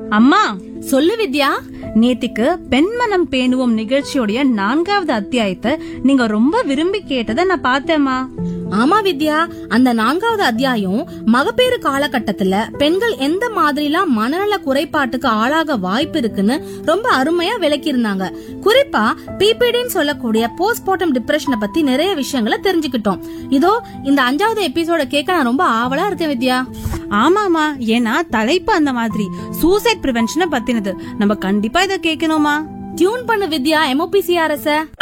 அம்மா சொல்லு வித்யா நேத்திக்கு பெண்மனம் பேணுவோம் நிகழ்ச்சியோடைய நான்காவது அத்தியாயத்தை நீங்க ரொம்ப விரும்பி கேட்டதை நான் பார்த்தேம்மா ஆமா வித்யா அந்த நான்காவது அத்தியாயம் மகப்பேறு காலகட்டத்துல பெண்கள் எந்த மாதிரிலாம் மனநல குறைபாட்டுக்கு ஆளாக வாய்ப்பு இருக்குன்னு ரொம்ப அருமையா விளக்கியிருந்தாங்க குறிப்பா பிபிடின்னு சொல்லக்கூடிய போஸ்ட்மார்ட்டம் டிப்ரெஷனை பத்தி நிறைய விஷயங்களை தெரிஞ்சுக்கிட்டோம் இதோ இந்த அஞ்சாவது எபிசோட கேட்க நான் ரொம்ப ஆவலா இருக்கேன் வித்யா ஆமாமா ஏன்னா தலைப்பு அந்த மாதிரி சூசைட் பிரிவென்ஷனை பத்தினது நம்ம கண்டிப்பா இதை கேட்கணுமா டியூன் பண்ணு வித்யா எம்ஓபிசிஆர்எஸ்